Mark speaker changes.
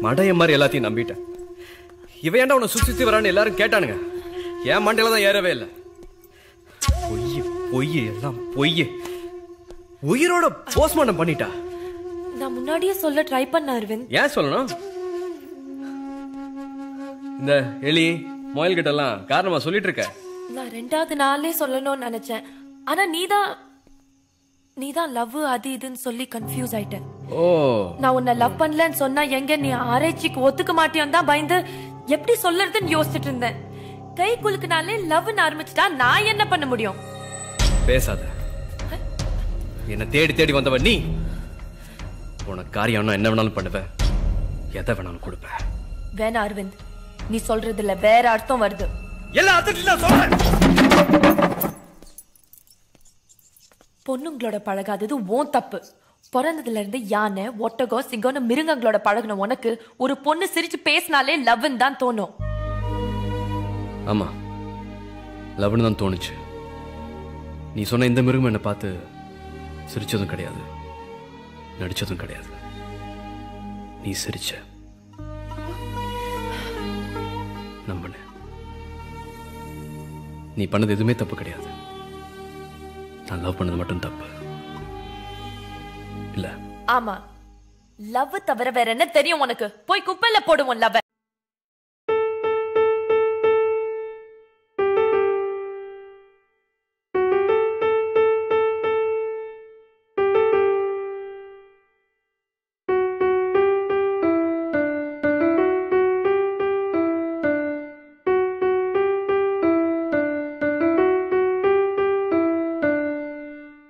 Speaker 1: மடைய மாதிரி எல்லாத்தையும் நம்பிட்டேன் இவன் ஏன்டா உன்னை சுத்தி சுத்தி வரான்னு எல்லாரும் கேட்டானுங்க என் மண்டையில தான் ஏறவே இல்லை பொய் பொய் எல்லாம் பொய் உயிரோட போஸ்ட்மார்ட்டம் பண்ணிட்டா
Speaker 2: நான் முன்னாடியே சொல்ல ட்ரை பண்ண அரவிந்த்
Speaker 1: ஏன் சொல்லணும் இந்த எலி முயல் கிட்ட எல்லாம் காரணமா சொல்லிட்டு இருக்க
Speaker 2: நான் ரெண்டாவது நாளே சொல்லணும்னு நினைச்சேன் ஆனா நீதான் நீதான் லவ் அது இதுன்னு சொல்லி கன்ஃபியூஸ் ஆயிட்டேன்
Speaker 1: ஓ
Speaker 2: நான் உன்னை லவ் பண்ணலன்னு சொன்னா எங்க நீ ஆராய்ச்சிக்கு ஒத்துக்க மாட்டியோன்னு தான் பயந்து எப்படி சொல்லறதுன்னு யோசிச்சுட்டு இருந்தேன் கை குலுக்குனாலே லவ்னு ஆரம்பிச்சுட்டா நான் என்ன பண்ண முடியும்
Speaker 1: பேசாத என்ன தேடி தேடி வந்தவன் நீ உனக்கு காரியம்னா என்ன வேணாலும் பண்ணுவேன் எதை வேணாலும் கொடுப்பேன்
Speaker 2: வேணா அரவிந்த் நீ சொல்றதுல வேற அர்த்தம் வருது
Speaker 1: எல்லா அர்த்தத்தையும் நான் சொல்றேன்
Speaker 2: பொண்ணுங்களோட பழகாதது ஓன் தப்பு பிறந்ததுல இருந்து யானை ஒட்டகம் சிங்கம்னு மிருகங்களோட பழகுன உனக்கு ஒரு பொண்ணு சிரிச்சு பேசினாலே லவ்னு தான் தோணும்
Speaker 1: ஆமா லவ்னு தான் தோணுச்சு நீ சொன்ன இந்த மிருகம் என்னை பார்த்து சிரிச்சதும் கிடையாது நடிச்சதும் கிடையாது நீ சிரிச்ச நம்பின நீ பண்ணது எதுவுமே தப்பு கிடையாது நான் லவ் பண்ணது மட்டும் தப்பு இல்ல
Speaker 2: ஆமா லவ் தவிர வேற என்ன தெரியும் உனக்கு போய் குப்பையில போடுவோம் லவ்